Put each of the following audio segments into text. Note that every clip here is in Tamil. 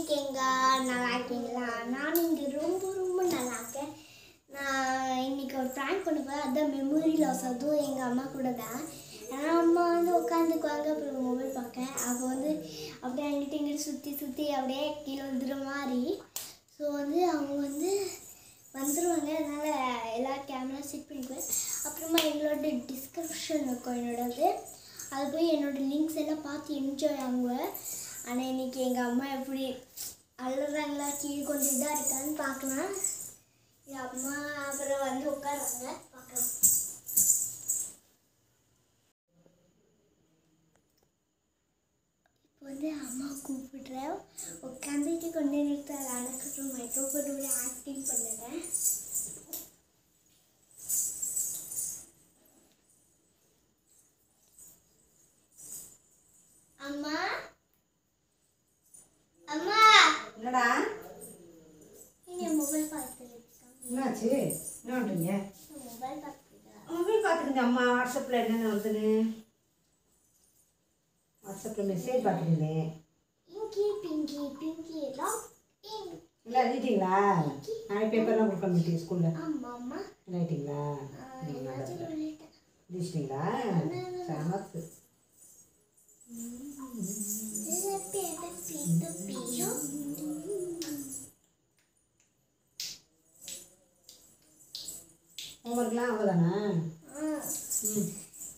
இருக்கீங்க நல்லா இருக்கீங்களா நான் இங்கே ரொம்ப ரொம்ப நல்லா இருக்கேன் நான் இன்னைக்கு ஒரு ப்ராங்க் பண்ண போகிறேன் அதான் மெமரி லாஸ் அதுவும் எங்கள் அம்மா கூட தான் ஏன்னா அம்மா வந்து உட்காந்துக்குவாங்க அப்புறம் மொபைல் பார்க்க அப்போ வந்து அப்படியே அங்கிட்டு இங்கிட்டு சுற்றி சுற்றி அப்படியே கீழே வந்துடுற மாதிரி ஸோ வந்து அவங்க வந்து வந்துடுவாங்க அதனால் எல்லா கேமரா செட் பண்ணிக்குவேன் அப்புறமா எங்களோட டிஸ்கிரிப்ஷன் இருக்கும் என்னோடது அது போய் என்னோட லிங்க்ஸ் எல்லாம் பார்த்து என்ஜாய் ஆகுவேன் ஆனால் இன்னைக்கு எங்கள் அம்மா எப்படி அழுறாங்களா கீழே கொஞ்சம் இதாக இருக்கான்னு பார்க்கலாம் எங்கள் அம்மா அப்புறம் வந்து உட்காருவாங்க பார்க்கலாம் இப்போ வந்து அம்மா கூப்பிடுறேன் உட்காந்துட்டு கொண்டு நிறுத்தாரு அதுக்கப்புறம் மைக்ரோஃபோனோட ஆக்டிங் பண்ணுறேன் அம்மா அம்மா என்னடா நீங்க மொபைல் பார்த்துருக்கீங்க என்னாச்சு என்ன பண்ணுறீங்க மொபைல் பார்த்துருக்கீங்களா மொபைல் பார்த்துருங்க அம்மா வாட்ஸ்அப்பில் என்னென்ன வருதுன்னு வாட்ஸ்அப்பில் மெசேஜ் பார்த்துருந்தேன் இங்கி பிங்கி பிங்கி எல்லாம் இங் இல்லை எழுதிட்டீங்களா நாளைக்கு பேப்பர்லாம் கொடுக்க மாட்டீங்க ஸ்கூலில் ஆமா அம்மா எழுதிட்டீங்களா ஏதாச்சும் சொல்லிட்டேன் எழுதிச்சிட்டிங்களா சமத்து ஹோம்ஒர்க்லாம் அவ்வளோதானா ம்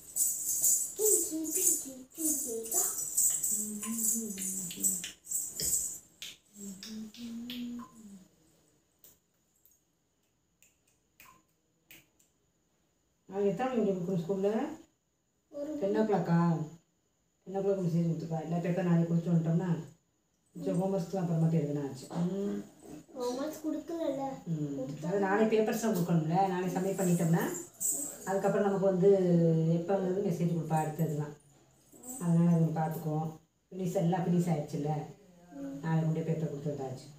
நாளைக்கு எத்தனை மணிக்கு கொடுக்கணும் ஸ்கூலில் டென் ஓ கிளாக்கா டென் ஓ கிளாக் மெசேஜ் கொடுத்துருப்பா எல்லா பேப்பர் நாளைக்கு கொடுத்து வந்துட்டோம்னா கொஞ்சம் ஹோம்ஒர்க்ஸ்லாம் அப்புறமாட்டி எழுதுனா ஆச்சு ம் ஹோம்ஒர்க் கொடுக்கலல்ல ம். அது நாளைக்கு பேப்பர்ஸ்லாம் கொடுக்கணும்ல நாளைக்கு சப்மிட் பண்ணிட்டோம்னா அதுக்கப்புறம் நமக்கு வந்து எப்போ வந்து மெசேஜ் கொடுப்பா அடுத்ததுலாம் அதனால் அதை பார்த்துக்குவோம் ஃபினிஷ் எல்லாம் ஃபினிஷ் ஆயிடுச்சுல்ல நாளைக்கு கொண்டு போய் பேப்பர் கொடுத்து வந்தாச்சு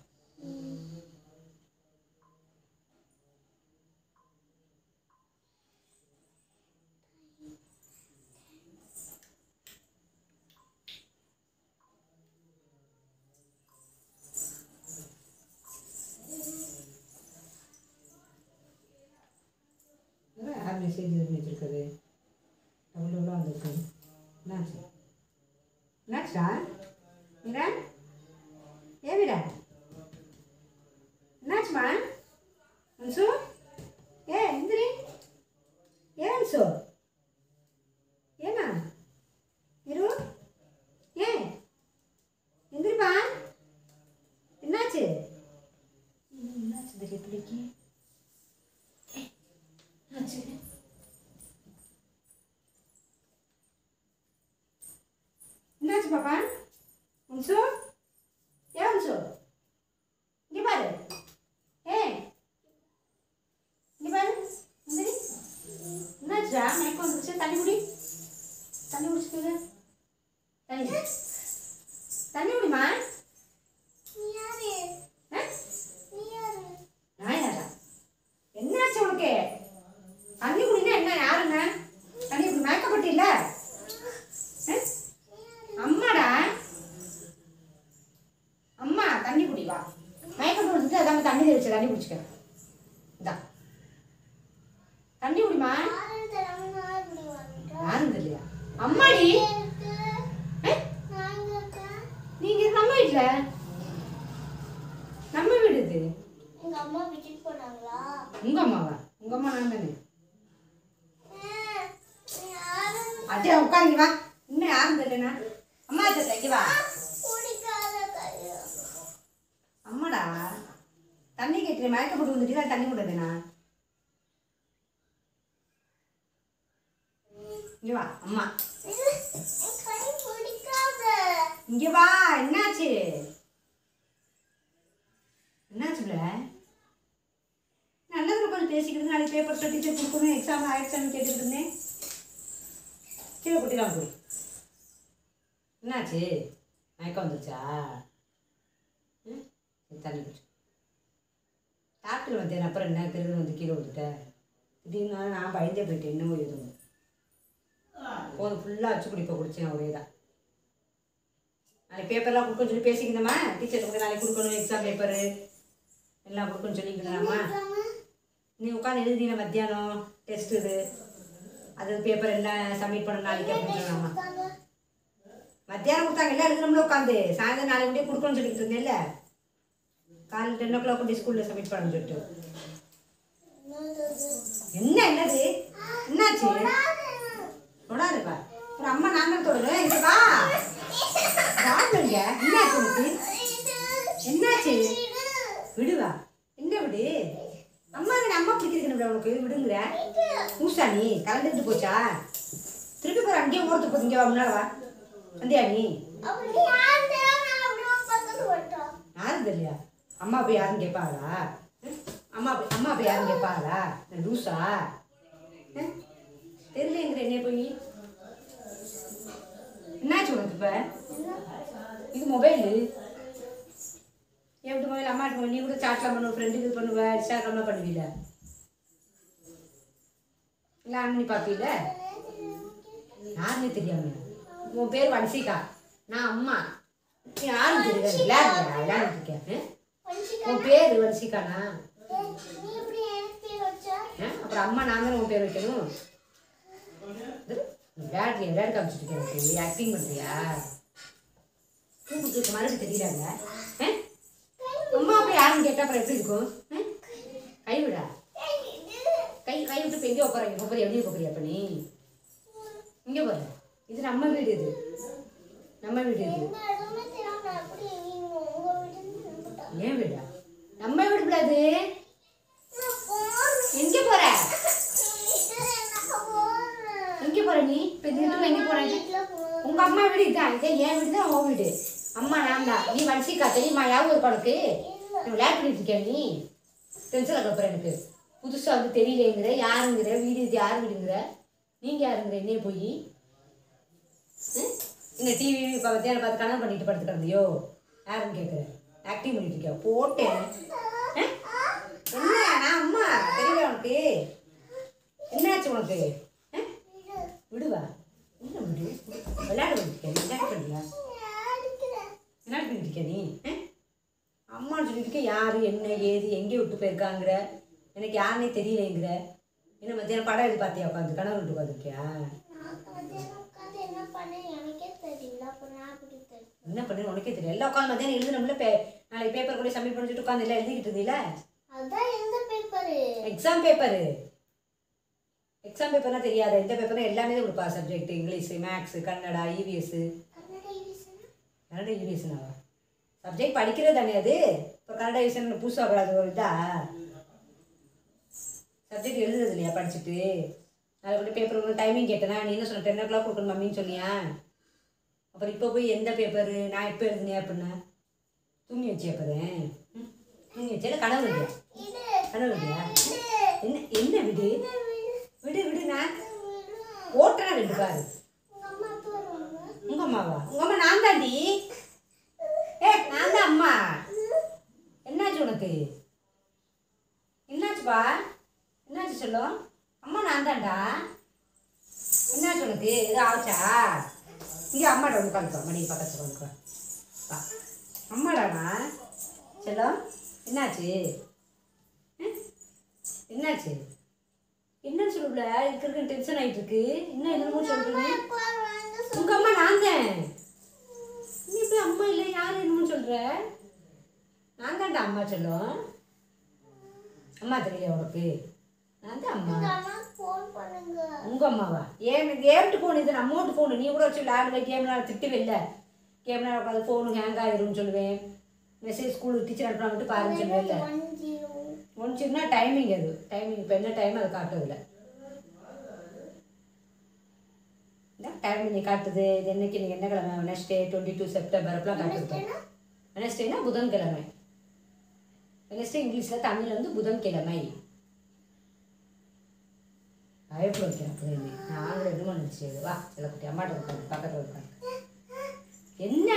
அதான் யார் மெசேஜ் வச்சுருக்குது டபுள் டபுளாக வந்திருக்கு என்னாச்சு என்னாச்சுடா மீரா ஏ மீரா என்னாச்சுமா அன்சு ஏ இந்திரி ஏ அன்சு ஏமா இரு ஏ எந்திரிப்பா என்னாச்சு என்னாச்சு இந்த பிள்ளைக்கு என்னாச்சு என்னாச்சு பாப்பா உன்சு ஏ உன்சு இங்கே பாரு ஏ இங்கே பாரு இந்தரி என்னாச்சுடா மயக்கம் வந்துருச்சு தண்ணி குடி தண்ணி குடிச்சுட்டு தண்ணி குடி. தண்ணி குடிமா யாரு ஆ? நீ யாரு நான் யாரா என்னாச்சு உனக்கு தண்ணி குடினா என்ன யாருங்க தண்ணி குடி மயக்கப்பட்டு இல்ல அம்மாடா அம்மா தண்ணி குடி வா மயக்கப்பட்டு வந்துட்டு அதான் தண்ணி தெளிச்சு தண்ணி குடிச்சுக்க இந்தா தண்ணி குடிமா யாருன்னு தெரியாம நான் இப்படி வந்துட்டேன். யாரும் தெரியலையா அம்மாடி இருக்கு. ஏ, நான் இங்க இருக்கேன். நீங்க இது நம்ம வீட்டுல நம்ம வீடு இது எங்க அம்மா விட்டுட்டு போனாங்களா உங்க அம்மாவா உங்க அம்மா நான் தானே ஏ, யாருன்னு அஜய் உட்காந்து வா இன்னும் யாரும் தெரியலனா அம்மா கிட்ட இங்க வா பிடிக்காத கையா. அம்மாடா தண்ணி கேட்டு மயக்கப்பட்டு வந்துட்டு தண்ணி விடுறதுனா இங்க வா அம்மா இது, என் கை பிடிக்காத. இங்க வா என்னாச்சு என்னாச்சு பிள்ள நல்லதுல கொஞ்சம் பேசிக்கிட்டு நாளைக்கு பேப்பர் டீச்சர் கொடுக்கணும் எக்ஸாம் ஆயிடுச்சான்னு கேட்டுக்கிட்டு இருந்தேன் கீழே குட்டிலாம் போய் என்னாச்சு மயக்கம் வந்துருச்சா ம் சரி, தண்ணி குடிச்சு டாக்டர் வந்தேன் அப்புறம் என்ன தெரியுது வந்து கீழே விட்டுட்டேன் திடீர்னு நான் பயந்தே போயிட்டேன் என்னமோ எதுவும் போதும் ஃபுல்லாக வச்சு குடிப்ப குடிச்சேன் ஒரே தான் நாளைக்கு பேப்பர்லாம் கொடுக்கணும்னு சொல்லி பேசிக்கணுமா டீச்சர் வந்து நாளைக்கு கொடுக்கணும் எக்ஸாம் பேப்பரு எல்லாம் கொடுக்கணும்னு சொல்லிக்கணும்மா நீ உட்காந்து எழுதின மத்தியானம் டெஸ்ட் இது அது பேப்பர் எல்லாம் சப்மிட் பண்ண நாளைக்கு அப்படின்னு சொன்னாமா மத்தியானம் கொடுத்தாங்க எல்லாம் எழுதணும்ல உட்காந்து சாயந்தரம் நாளைக்கு முடிய கொடுக்கணும்னு சொல்லிட்டு இருந்தேன்ல காலையில் டென் ஓ கிளாக் கொண்டு ஸ்கூலில் சப்மிட் பண்ணணும்னு சொல்லிட்டு என்ன என்னது என்னாச்சு தொடாதுப்பா ஒரு அம்மா நான் தான் தொடரும் இங்க வா வாங்க என்னாச்சு உனக்கு என்னாச்சு விடுவா என்ன விடு அம்மா தானே அம்மா பிடிக்கிறதுக்கு உனக்கு விடுங்கிற ஊசா நீ கலந்துட்டு போச்சா திருப்பி போற அங்கேயே ஓரத்துக்கு போது இங்கே வா முன்னால வா வந்தியா நீ யாரும் தெரியலையா அம்மா போய் யாரும் கேட்பாங்களா ம்? அம்மா போய் அம்மா போய் யாரும் கேட்பாங்களா நான் லூசா ம்? தெரியலங்கிற என்ன போய் என்னாச்சு உனக்கு இப்போ இது மொபைலு எப்படி மொபைல் அம்மா நீ கூட சாட்லாம் பண்ணுவ ஃப்ரெண்டுக்கு இது பண்ணுவ இன்ஸ்டாகிராம்லாம் பண்ணுவீல இல்லை ஆன் பண்ணி பார்ப்பீல யாருன்னு தெரியாம உன் பேர் வன்சிகா நான் அம்மா நீ யாரும் தெரியல விளையாடுறியா விளையாடிட்டு இருக்கேன் உன் பேர் வன்சிகானா ஆ? அப்புறம் அம்மா நான் தானே உன் பேர் வைக்கணும் விளையாடுறியா விளையாடு காமிச்சிட்டு இருக்கேன் ஆக்டிங் பண்ணுறியா உங்களுக்கு மறுபடியும் தெரியலாங்க ஆ? அம்மா அப்ப யாருன்னு கேட்டா அப்புறம் எப்படி இருக்கும் ஆ? கை விடா கை கை விட்டு இப்போ எங்கே உட்கார இங்கே போறியா வெளியே போறியா அப்ப நீ இங்கே போற இது நம்ம வீடு இது நம்ம வீடு இது ஏன் வீடா நம்ம வீடு கூடாது எங்க போற எங்க போற நீ இப்ப இது வீட்டுக்கு எங்க போற உங்க அம்மா வீடு இதான் இது என் வீடு தான் உன் வீடு அம்மா நான் தான் நீ வன்சிக்கா தெரியுமா யாவும் இருக்கு உனக்கு நீ விளையாட்டு பண்ணிட்டு இருக்கியா நீ டென்ஷன் அப்புறம் எனக்கு புதுசா வந்து தெரியலங்கிற யாருங்கிற வீடு இது யார் வீடுங்கிற நீங்க யாருங்கிற என்னைய போய் என்ன டிவி இப்போ மத்தியானம் பார்த்து கனவு பண்ணிட்டு படுத்து கிடந்தியோ யாருன்னு கேட்குறேன் ஆக்டிங் பண்ணிட்டு இருக்கியா போட்டேன் ஆ? என்ன நான் அம்மா தெரியல உனக்கு என்னாச்சு உனக்கு ஆ? விடுவா என்ன விடு விளையாட பண்ணிருக்கியா நீ விளையாட பண்ணியா விளையாட பண்ணிருக்கியா நீ ஆ? அம்மான்னு சொல்லிட்டு யாரு என்ன ஏது எங்கே விட்டு போயிருக்காங்கிற எனக்கு யாருனே தெரியலைங்கிற என்ன மத்தியானம் படம் எடுத்து பார்த்தியா உட்காந்து கனவு விட்டு உட்காந்துருக்கியா என்ன பண்ணு உனக்கே தெரியும் எல்லாம் உட்காந்து மத்தியானம் எழுதுனோம்ல பே நாளைக்கு பேப்பர் கூட சப்மிட் பண்ணிட்டு உட்காந்து எல்லாம் எழுதிக்கிட்டு இருந்தீல அதான் எந்த பேப்பரு எக்ஸாம் பேப்பரு எக்ஸாம் பேப்பர்லாம் தெரியாது எந்த பேப்பரும் எல்லாமே தான் கொடுப்பா subject English maths Kannada EVS Kannada இங்கிலீஷ்னா கன்னடா இவிஎஸ்னாவா சப்ஜெக்ட் படிக்கிறது தானே அது இப்போ கன்னடா இவிஎஸ் புதுசாக வராது ஒரு இதா சப்ஜெக்ட் எழுதுறது இல்லையா படிச்சுட்டு அதில் கூட பேப்பர் ஒன்று டைமிங் கேட்டேனா நீ என்ன சொன்ன டென் ஓ கிளாக் கொடுக்கணும் மம்மின்னு சொன்னியா அப்புறம் இப்போ போய் எந்த பேப்பரு நான் எப்போ எழுதுனேன் அப்படின்னா தூங்கி வச்சே அப்போதேன் தூங்கி வச்சே இல்லை கனவு இல்லையா இது கனவு இல்லையா என்ன என்ன விடு விடு விடு நான் விடு. ஓட்டுறேன் ரெண்டு பாரு உங்க அம்மா எப்போ வருவாங்க உங்க அம்மாவா உங்க அம்மா நான் தாண்டி ஏ நான் தான் அம்மா என்னாச்சு உனக்கு என்னாச்சுப்பா என்னாச்சு சொல்லும் அம்மா நான் தான்டா என்னாச்சு உனக்கு எதுவும் ஆச்சா இங்கே அம்மாட்ட வந்து உட்காந்துக்கோ மணி பக்கத்தில் உட்காந்துக்கோ வா அம்மாடாண்ணா செல்லம் என்னாச்சு ம்? என்னாச்சு என்னன்னு சொல்லுல இருக்கிற டென்ஷன் ஆயிட்டு இருக்கு என்ன என்னமோ சொல்றீங்க எப்போ வருவாங்க உங்க அம்மா நான் தான் நீ போய் அம்மா இல்லை யார் என்னமோ சொல்ற நான் தான்டா அம்மா சொல்லும் அம்மா தெரியல உனக்கு நான் தான் அம்மா உங்க அம்மா ஃபோன் பண்ணுங்க உங்க அம்மாவா ஏன் ஏன்ட்டு ஃபோன் இது நம்ம வீட்டு ஃபோனு நீ கூட வச்சு விளையாடுவேன் கேம் விளையாட திட்டுவில்ல கேம் விளையாட உட்காந்து ஃபோனு ஹேங் ஆயிரும்னு சொல்லுவேன் மெசேஜ் ஸ்கூலுக்கு டீச்சர் அனுப்புனா மட்டும் பாருன்னு சொல்லுவேன்ல ஒன் ஜீரோ முடிச்சுன்னா டைமிங் அது டைமிங் இப்போ என்ன டைம் அது காட்டுதில்ல டைமிங் நீ காட்டுது இது என்னைக்கு நீங்கள் என்ன கிழமை வெனஸ்டே டுவெண்ட்டி டூ செப்டம்பர் அப்படிலாம் காட்டுது வெனஸ்டேனா புதன்கிழமை வெனஸ்டே இங்கிலீஷில் தமிழில் வந்து புதன்கிழமை பயப்பட வைக்கிறேன் பிள்ளைங்க நான் ரெண்டு மணி நினச்சி வா சில குட்டி அம்மாட்ட உட்காந்து பக்கத்தில் உட்காந்து என்ன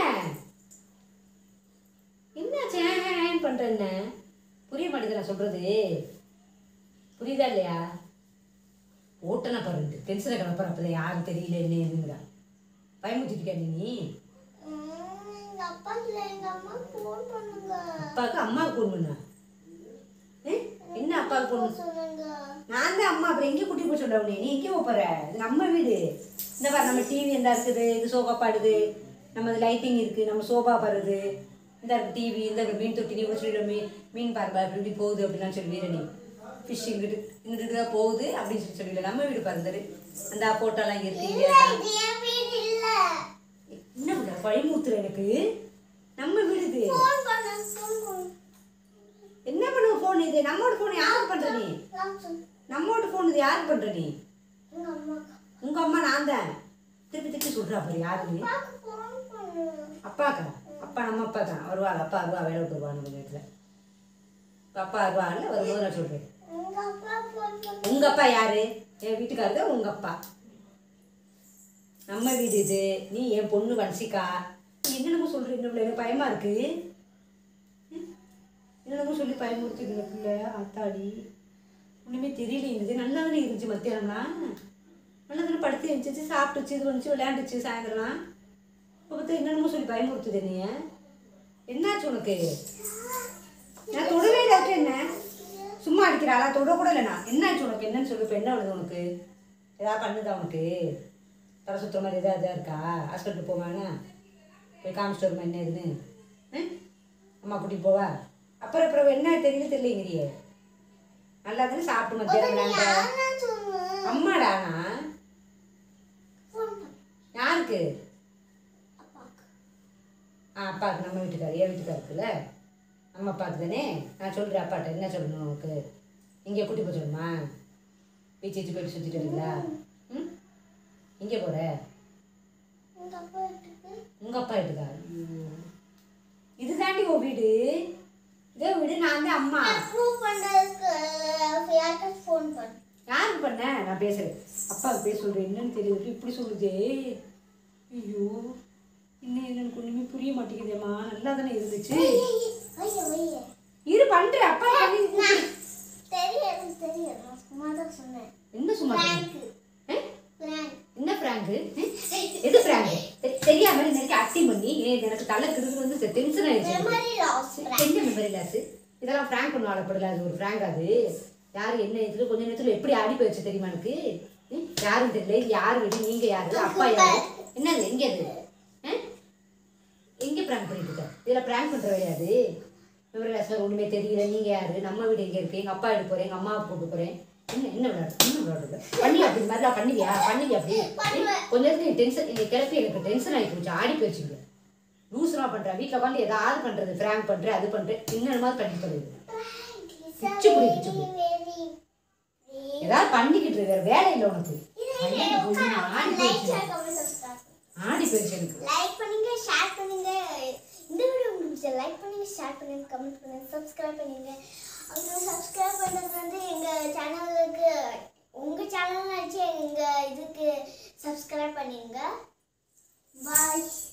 என்ன சேன் பண்ணுற என்ன புரிய மாட்டேங்குது நான் சொல்கிறது புரியுதா இல்லையா ஓட்டனா பாருங்க டென்ஷனை கிளப்புற அப்போ யாரும் தெரியல என்ன ஏதுங்கிறா பயமுத்திருக்கா நீ எங்க அப்பா இல்ல எங்க அம்மா ஃபோன் பண்ணுங்க அப்பாவுக்கு அம்மாவுக்கு ஃபோன் பண்ணா ஏ? என்ன அப்பாவுக்கு ஃபோன் பண்ண சொல்லுங்க நான் தான் அம்மா அப்புறம் எங்கே கூட்டி போய் சொல்ல உடனே நீ எங்கே போகிற இது நம்ம வீடு இந்த பாரு நம்ம டிவி எந்த இருக்குது இது சோஃபா பாடுது நம்ம லைட்டிங் இருக்குது நம்ம சோஃபா பாருது இந்த டிவி இந்த இருக்கு மீன் தொட்டி நீ கூட சொல்லிடுற மீன் மீன் பாருப்பா இப்படி இப்படி போகுது அப்படிலாம் சொல்லி வீரணி ஃபிஷ் இங்கிட்டு இங்கிட்டு தான் போகுது அப்படின்னு சொல்லி சொல்லல நம்ம வீடு பாருந்தாரு அந்த போட்டோலாம் இங்கே இருக்கு டிவி இது என் வீடு இல்ல என்ன பண்ணுற பயமுறுத்துற எனக்கு நம்ம வீடு இது ஃபோன் பண்ண ஃபோன் பண்ணு என்ன பண்ணுவ ஃபோன் இது நம்மோட ஃபோன் யார் பண்ணுற நீ நான் சொல் நம்மோட ஃபோன் இது யார் பண்ணுற நீ எங்க அம்மா உங்க அம்மா நான் தான் திருப்பி திருப்பி சொல்றா பாரு யாருன்னு அப்பாக்கு ஃபோன் பண்ணு அப்பாக்கா அப்பா நம்ம அப்பா தான் வருவாங்க அப்பா வருவா வேலை விட்டு வருவாங்க நம்ம வீட்டில் அப்பா வருவாங்கல்ல வரும்போது நான் சொல்றேன் எங்க அப்பா ஃபோன் பண்ணு உங்க அப்பா யாரு என் வீட்டுக்காரர் தான் உங்க அப்பா நம்ம வீடு இது நீ என் பொண்ணு வன்சிக்கா நீ என்னென்னமோ சொல்ற இந்த பிள்ளை எனக்கு பயமா இருக்கு ம்? என்னென்னமோ சொல்லி பயமுறுத்துது இந்த பிள்ளை அத்தாடி ஒன்றுமே தெரியல இருந்தது நல்லா தானே இருந்துச்சு மத்தியானம்லாம் நல்லா தானே படுத்து எழுந்துச்சு சாப்பிட்டுச்சு இது வந்துச்சு விளையாண்டுச்சு சாயந்தரம் இப்போ பார்த்தா என்னென்னமோ சொல்லி பயமுறுத்துது நீ என்னாச்சு உனக்கு நான் தொடவே இல்லாட்டி என்ன சும்மா அடிக்கிறாளா தொட கூட இல்லைண்ணா என்னாச்சு உனக்கு என்னன்னு சொல்லு இப்போ என்ன வருது உனக்கு ஏதாவது பண்ணுதா உனக்கு தலை சுற்றுற மாதிரி எதாவது எதாவது இருக்கா ஹாஸ்பிட்டல் போவானா போய் காமிச்சிட்டு வருமா என்ன இதுன்னு ம்? அம்மா கூட்டிட்டு போவா அப்புறம் அப்புறம் என்ன தெரியல தெரியலங்கிறியே நல்லா தானே சாப்பிட்டு மத்தியானம் விளையாண்ட நான் சொல்லு அம்மாடானா ஃபோன் பண்ணு யாருக்கு அப்பாக்கு ஆ அப்பாவுக்கு நம்ம வீட்டுக்காரு என் வீட்டுக்காருக்குல்ல நம்ம அப்பாவுக்கு தானே நான் சொல்கிறேன் அப்பாட்ட என்ன சொல்லணும் உனக்கு இங்கே கூட்டி போய் சொல்லணுமா பீச் வச்சு போயிட்டு சுற்றிட்டு வரீங்களா ம் எங்கே போகிற எங்க அப்பா வீட்டுக்கு உங்கள் அப்பா வீட்டுக்கா இது தாண்டி உன் வீடு இதே வீடு நான் தான் அம்மா ப்ரூவ் பண்றதுக்கு யார்கிட்ட ஃபோன் பண்ணு யாருக்கு பண்ண நான் பேசுகிறேன் அப்பாவுக்கு பேச சொல்கிறேன் என்னன்னு தெரியுது இப்படி சொல்லுதே ஐயோ இன்னும் என்னன்னு ஒன்றுமே புரிய மாட்டேங்குதேம்மா நல்லா தானே இருந்துச்சு வைய வைய இரு பண்ணுறேன் அப்பா பண்ணி தெரியும் எனக்கு தெரியும் நான் சும்மா தான் சொன்னேன் என்ன சும்மா Prank. ஆ? Prank. என்ன பிராங்கு எது பிராங்கு தெரியாம எனக்கு ஆக்டிங் பண்ணி ஏன் எனக்கு தலை கிடுக்கு வந்து டென்ஷன் ஆயிடுச்சு Memory loss. Prank. என்ன மெமரி லாஸ் இதெல்லாம் ஃப்ராங்க் பண்ண ஆளப்படல அது ஒரு ஃப்ராங்க் அது யார் என்ன இதுல கொஞ்ச நேரத்துல எப்படி ஆடி போயிடுச்சு தெரியுமா எனக்கு ம்? யாரும் தெரியல இது யார் வீடு நீங்க யாரு அப்பா யாரு என்னது எங்க அது ஆ? எங்க பிராங்க் பண்ணிட்டு இருக்க இதுல பிராங்க் பண்ற கிடையாது மெமரி லாஸ் ஒண்ணுமே தெரியல நீங்க யாரு நம்ம வீடு எங்க இருக்கு எங்க அப்பா எடுக்க போறேன் எங்க அம்மாவை கூப்பிட்டு போறேன் என்ன என்ன விளையாடு என்ன விளையாடுறது பண்ணி அப்படி மாதிரிலாம் பண்ணுவியா பண்ணுவியா அப்படி பண்ணுவேன். கொஞ்ச நேரத்துக்கு டென்ஷன் எங்க கிளப்பி எனக்கு டென்ஷன் ஆகி போச்சு ஆடி போயிடுச்சுங்க லூஸ்ரா பண்றா வீட்டில் உட்காந்து ஏதாவது பண்றது ஃப்ராங்க் பண்றேன் அது பண்றேன் இன்னொரு மாதிரி பண்ணிட்டு போகுது Prank is a பிச்சு புடி, very, பிச்சு புடி. very, very- ஏதாவது பண்ணிக்கிட்டு இருக்க வேற வேலை இல்லை உனக்கு இது ஐயோ, இது கொஞ்சம் உட்காரு. ஆடி Like, போயிடுச்சு share, comment, subscribe. ஆடி போயிடுச்சு எனக்கு லைக் பண்ணுங்க ஷேர் பண்ணுங்க இந்த வீடியோ உங்களுக்கு லைக் பண்ணுங்க ஷேர் பண்ணுங்க கமெண்ட் பண்ணுங்க சப்ஸ்கிரைப் பண்ணுங்க அப்புறம் சப்ஸ்கிரைப் பண்ணுறது வந்து எங்கள் சேனலுக்கு உங்கள் சேனல் வச்சு எங்கள் இதுக்கு சப்ஸ்கிரைப் பண்ணிடுங்க பாய்